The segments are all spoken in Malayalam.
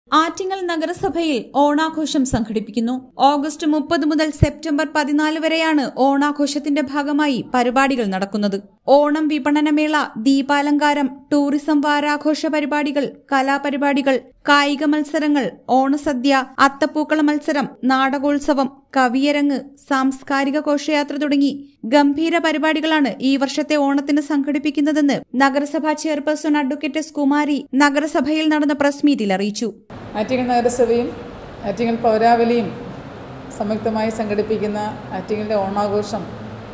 ആറ്റിങ്ങൽ നഗരസഭയിൽ ഓണാഘോഷം സംഘടിപ്പിക്കുന്നു ഓഗസ്റ്റ് മുപ്പത് മുതൽ സെപ്റ്റംബർ പതിനാല് വരെയാണ് ഓണാഘോഷത്തിന്റെ ഭാഗമായി പരിപാടികൾ നടക്കുന്നത് ഓണം വിപണനമേള ദീപാലങ്കാരം ടൂറിസം വാരാഘോഷ പരിപാടികൾ കലാപരിപാടികൾ കായിക മത്സരങ്ങൾ ഓണസദ്യ അത്തപ്പൂക്കള മത്സരം നാടകോത്സവം കവിയരങ്ങ് സാംസ്കാരിക ഘോഷയാത്ര തുടങ്ങി ഗംഭീര പരിപാടികളാണ് ഈ വർഷത്തെ ഓണത്തിന് സംഘടിപ്പിക്കുന്നതെന്ന് നഗരസഭാ ചെയർപേഴ്സൺ അഡ്വക്കേറ്റ് എസ് കുമാരി നഗരസഭയിൽ നടന്ന പ്രസ് മീറ്റിൽ അറിയിച്ചു ആറ്റിങ്ങൽ നഗരസഭയും ആറ്റിങ്ങൽ പൗരാവലിയും സംയുക്തമായി സംഘടിപ്പിക്കുന്ന ആറ്റിങ്ങലിൻ്റെ ഓണാഘോഷം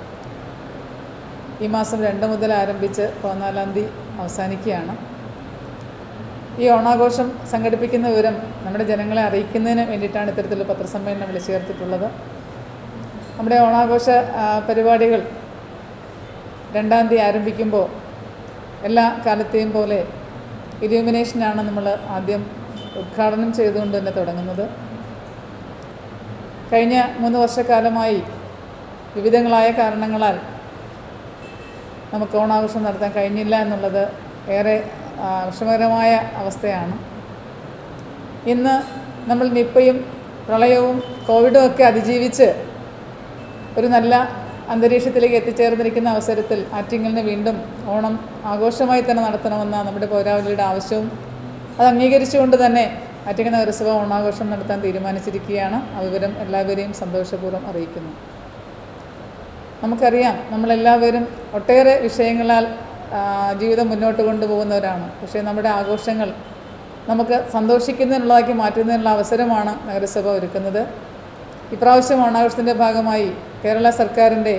ഈ മാസം രണ്ട് മുതൽ ആരംഭിച്ച് പതിനാലാം തീയതി അവസാനിക്കുകയാണ് ഈ ഓണാഘോഷം സംഘടിപ്പിക്കുന്ന വിവരം നമ്മുടെ ജനങ്ങളെ അറിയിക്കുന്നതിന് വേണ്ടിയിട്ടാണ് ഇത്തരത്തിലുള്ള പത്രസമ്മേളനം വിളിച്ചു ചേർത്തിട്ടുള്ളത് നമ്മുടെ ഓണാഘോഷ ആ, പരിപാടികൾ രണ്ടാം തീയതി ആരംഭിക്കുമ്പോൾ എല്ലാ കാലത്തെയും പോലെ ഇലൂമിനേഷനാണ് നമ്മൾ ആദ്യം ഉദ്ഘാടനം ചെയ്തുകൊണ്ട് തന്നെ തുടങ്ങുന്നത് കഴിഞ്ഞ മൂന്ന് വർഷക്കാലമായി വിവിധങ്ങളായ കാരണങ്ങളാൽ നമുക്ക് ഓണാഘോഷം നടത്താൻ കഴിഞ്ഞില്ല എന്നുള്ളത് ഏറെ ആ, വിഷമകരമായ അവസ്ഥയാണ് ഇന്ന് നമ്മൾ നിപ്പയും പ്രളയവും കോവിഡും ഒക്കെ അതിജീവിച്ച് ഒരു നല്ല അന്തരീക്ഷത്തിലേക്ക് എത്തിച്ചേർന്നിരിക്കുന്ന അവസരത്തിൽ ആറ്റിങ്ങലിന് വീണ്ടും ഓണം ആഘോഷമായി തന്നെ നടത്തണമെന്ന നമ്മുടെ പൗരാവലിയുടെ ആവശ്യവും അത് അംഗീകരിച്ചുകൊണ്ട് തന്നെ ആറ്റിങ്ങൽ നഗരസഭ ഓണാഘോഷം നടത്താൻ തീരുമാനിച്ചിരിക്കുകയാണ് ആ വിവരം എല്ലാവരെയും സന്തോഷപൂർവ്വം അറിയിക്കുന്നു നമുക്കറിയാം നമ്മളെല്ലാവരും ഒട്ടേറെ വിഷയങ്ങളാൽ ആ, ജീവിതം മുന്നോട്ട് കൊണ്ടുപോകുന്നവരാണ് പക്ഷേ നമ്മുടെ ആഘോഷങ്ങൾ നമുക്ക് സന്തോഷിക്കുന്നതിനുള്ളതാക്കി മാറ്റുന്നതിനുള്ള അവസരമാണ് നഗരസഭ ഒരുക്കുന്നത് ഇപ്രാവശ്യം ഓണാഘോഷത്തിൻ്റെ ഭാഗമായി കേരള സർക്കാരിൻ്റെ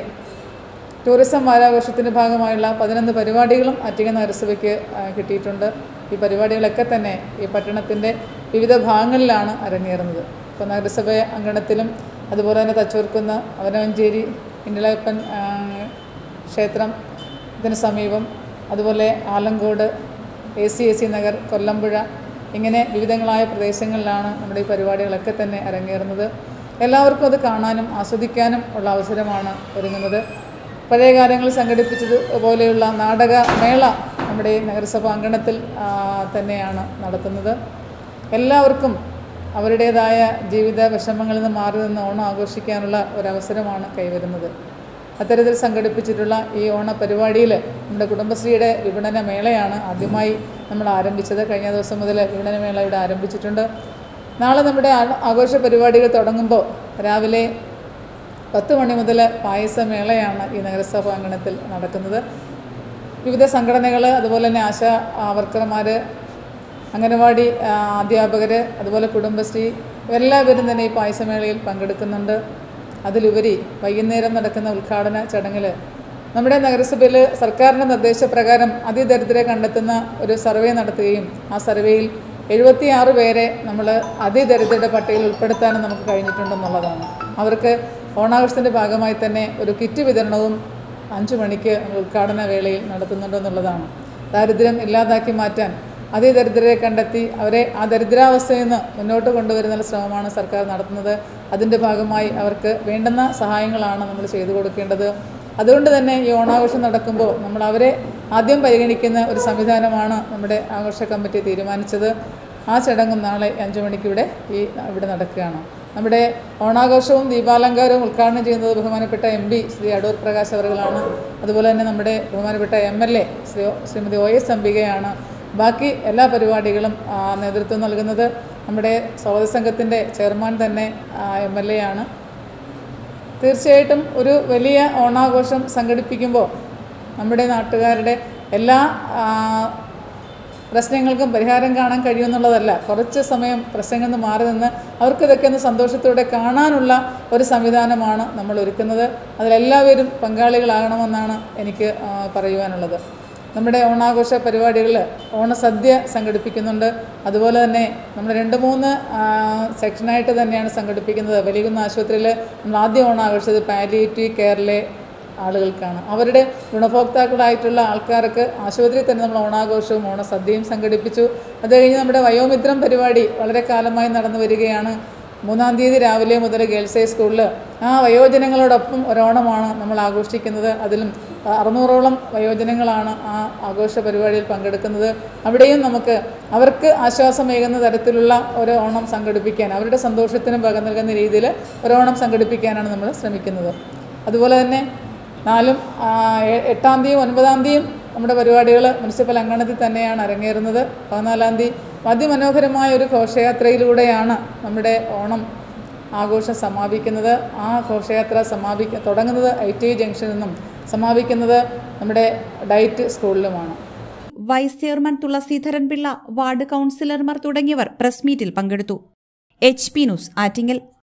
ടൂറിസം വാരാഘോഷത്തിൻ്റെ ഭാഗമായുള്ള പതിനൊന്ന് പരിപാടികളും ആറ്റിങ്ങൽ നഗരസഭയ്ക്ക് ആ, കിട്ടിയിട്ടുണ്ട് ഈ പരിപാടികളൊക്കെ തന്നെ ഈ പട്ടണത്തിൻ്റെ വിവിധ ഭാഗങ്ങളിലാണ് അരങ്ങേറുന്നത് ഇപ്പോൾ നഗരസഭ അങ്കണത്തിലും അതുപോലെ തന്നെ തച്ചൂർക്കുന്ന് അവനവഞ്ചേരി ഇണ്ടിളയപ്പൻ ആ, ക്ഷേത്രം ഇതിന് സമീപം അതുപോലെ Alamcode A C A C Nagar Kollampuzha ഇങ്ങനെ വിവിധങ്ങളായ പ്രദേശങ്ങളിലാണ് നമ്മുടെ ഈ പരിപാടികളൊക്കെ തന്നെ അരങ്ങേറുന്നത് എല്ലാവർക്കും അത് കാണാനും ആസ്വദിക്കാനും ഉള്ള അവസരമാണ് ഒരുങ്ങുന്നത് പഴയ കാലങ്ങളിൽ സംഘടിപ്പിച്ചത് പോലെയുള്ള നാടക മേള നമ്മുടെ ഈ നഗരസഭ അങ്കണത്തിൽ ആ, തന്നെയാണ് നടത്തുന്നത് എല്ലാവർക്കും അവരുടേതായ ജീവിത വിഷമങ്ങളിൽ നിന്ന് മാറി നിന്ന് ഓണം ആഘോഷിക്കാനുള്ള ഒരവസരമാണ് കൈവരുന്നത് അത്തരത്തിൽ സംഘടിപ്പിച്ചിട്ടുള്ള ഈ ഓണ പരിപാടിയിൽ നമ്മുടെ കുടുംബശ്രീയുടെ വിപണന മേളയാണ് ആദ്യമായി നമ്മൾ ആരംഭിച്ചത് കഴിഞ്ഞ ദിവസം മുതൽ വിപണന മേള ഇവിടെ ആരംഭിച്ചിട്ടുണ്ട് നാളെ നമ്മുടെ ആ- ആഘോഷ പരിപാടികൾ തുടങ്ങുമ്പോൾ രാവിലെ പത്ത് മണി മുതൽ പായസമേളയാണ് ഈ നഗരസഭ അങ്കണത്തിൽ നടക്കുന്നത് വിവിധ സംഘടനകൾ അതുപോലെ തന്നെ ആശാ വർക്കർമാർ അംഗനവാടി ആ, അധ്യാപകർ അതുപോലെ കുടുംബശ്രീ എല്ലാവരും തന്നെ ഈ പായസമേളയിൽ പങ്കെടുക്കുന്നുണ്ട് അതിലുപരി വൈകുന്നേരം നടക്കുന്ന ഉദ്ഘാടന ചടങ്ങിൽ നമ്മുടെ നഗരസഭയിൽ സർക്കാരിൻ്റെ നിർദ്ദേശപ്രകാരം അതിദരിദ്രരെ കണ്ടെത്തുന്ന ഒരു സർവേ നടത്തുകയും ആ സർവേയിൽ എഴുപത്തിയാറ് പേരെ നമ്മൾ അതിദരിദ്രരുടെ പട്ടികയിൽ ഉൾപ്പെടുത്താനും നമുക്ക് കഴിഞ്ഞിട്ടുണ്ടെന്നുള്ളതാണ് അവർക്ക് ഓണാഘോഷത്തിൻ്റെ ഭാഗമായി തന്നെ ഒരു കിറ്റ് വിതരണവും അഞ്ചു മണിക്ക് നമ്മൾ ഉദ്ഘാടന വേളയിൽ നടത്തുന്നുണ്ടെന്നുള്ളതാണ് ദാരിദ്ര്യം ഇല്ലാതാക്കി മാറ്റാൻ അതിദരിദ്രരെ കണ്ടെത്തി അവരെ ആ ദരിദ്രാവസ്ഥയിൽ നിന്ന് മുന്നോട്ട് കൊണ്ടുവരുന്ന ശ്രമമാണ് സർക്കാർ നടത്തുന്നത് അതിൻ്റെ ഭാഗമായി അവർക്ക് വേണ്ടുന്ന സഹായങ്ങളാണ് നമ്മൾ ചെയ്തു കൊടുക്കേണ്ടത് അതുകൊണ്ട് തന്നെ ഈ ഓണാഘോഷം നടക്കുമ്പോൾ നമ്മൾ അവരെ ആദ്യം പരിഗണിക്കുന്ന ഒരു സംവിധാനമാണ് നമ്മുടെ ആഘോഷ കമ്മിറ്റി തീരുമാനിച്ചത് ആ ചടങ്ങും നാളെ അഞ്ചു മണിക്ക് ഇവിടെ ഈ ഇവിടെ നടക്കുകയാണ് നമ്മുടെ ഓണാഘോഷവും ദീപാലങ്കാരവും ഉദ്ഘാടനം ചെയ്യുന്നത് ബഹുമാനപ്പെട്ട എം പി ശ്രീ അടൂർ പ്രകാശ് അവറുകളാണ് അതുപോലെ തന്നെ നമ്മുടെ ബഹുമാനപ്പെട്ട M L A Shri Shrimati O S അംബികയാണ് ബാക്കി എല്ലാ പരിപാടികളും ആ, നേതൃത്വം നൽകുന്നത് നമ്മുടെ സ്വാഗത സംഘത്തിൻ്റെ ചെയർമാൻ തന്നെ എം എൽ എ ആണ് തീർച്ചയായിട്ടും ഒരു വലിയ ഓണാഘോഷം സംഘടിപ്പിക്കുമ്പോൾ നമ്മുടെ നാട്ടുകാരുടെ എല്ലാ ആ, പ്രശ്നങ്ങൾക്കും പരിഹാരം കാണാൻ കഴിയുമെന്നുള്ളതല്ല കുറച്ച് സമയം പ്രശ്നങ്ങളിൽ നിന്ന് മാറി നിന്ന് അവർക്ക് ഇതൊക്കെ ഒന്ന് സന്തോഷത്തോടെ കാണാനുള്ള ഒരു സംവിധാനമാണ് നമ്മൾ ഒരുക്കുന്നത് അതിലെല്ലാവരും പങ്കാളികളാകണമെന്നാണ് എനിക്ക് ആ, പറയുവാനുള്ളത് നമ്മുടെ ഓണാഘോഷ പരിപാടികൾ ഓണസദ്യ സംഘടിപ്പിക്കുന്നുണ്ട് അതുപോലെ തന്നെ നമ്മൾ രണ്ട് മൂന്ന് ആ, സെക്ഷനായിട്ട് തന്നെയാണ് സംഘടിപ്പിക്കുന്നത് വലിയകുന്ന് ആശുപത്രിയിൽ നമ്മൾ ആദ്യം ഓണാഘോഷിച്ചത് പാലിയേറ്റീവ് കെയറിലെ ആളുകൾക്കാണ് അവരുടെ ഗുണഭോക്താക്കളായിട്ടുള്ള ആൾക്കാർക്ക് ആശുപത്രിയിൽ തന്നെ നമ്മൾ ഓണാഘോഷവും ഓണസദ്യയും സംഘടിപ്പിച്ചു അത് കഴിഞ്ഞ് നമ്മുടെ വയോമിത്രം പരിപാടി വളരെ കാലമായി നടന്നു വരികയാണ് മൂന്നാം തീയതി രാവിലെ മുതൽ ഗേൾസ് ഹൈ സ്കൂളിൽ ആ വയോജനങ്ങളോടൊപ്പം ഒരോണമാണ് നമ്മൾ ആഘോഷിക്കുന്നത് അതിലും അറുന്നൂറോളം വയോജനങ്ങളാണ് ആ ആഘോഷ പരിപാടിയിൽ പങ്കെടുക്കുന്നത് അവിടെയും നമുക്ക് അവർക്ക് ആശ്വാസമേകുന്ന തരത്തിലുള്ള ഒരു ഓണം സംഘടിപ്പിക്കാൻ അവരുടെ സന്തോഷത്തിനും പക നൽകുന്ന രീതിയിൽ ഒരോണം സംഘടിപ്പിക്കാനാണ് നമ്മൾ ശ്രമിക്കുന്നത് അതുപോലെ തന്നെ നാലും ആ, എ- എട്ടാം തീയതി ഒൻപതാം തീയതിയും നമ്മുടെ പരിപാടികൾ മുനിസിപ്പൽ അങ്കണത്തിൽ തന്നെയാണ് അരങ്ങേറുന്നത് പതിനാലാം തീയതി അതിമനോഹരമായ ഒരു ഘോഷയാത്രയിലൂടെയാണ് നമ്മുടെ ഓണം ആഘോഷം സമാപിക്കുന്നത് ആ ഘോഷയാത്ര സമാപിക്ക തുടങ്ങുന്നത് ഐ ടി ഐ ജംഗ്ഷനിൽ നിന്നും സമാപിക്കുന്നത് നമ്മുടെ ഡയറ്റ് സ്കൂളിലുമാണ് vice chairman Thulasidharan Pillai ward കൌൺസിലർമാർ തുടങ്ങിയവർ പ്രസ് മീറ്റിൽ പങ്കെടുത്തു എച്ച് പി ന്യൂസ് ആറ്റിങ്ങൽ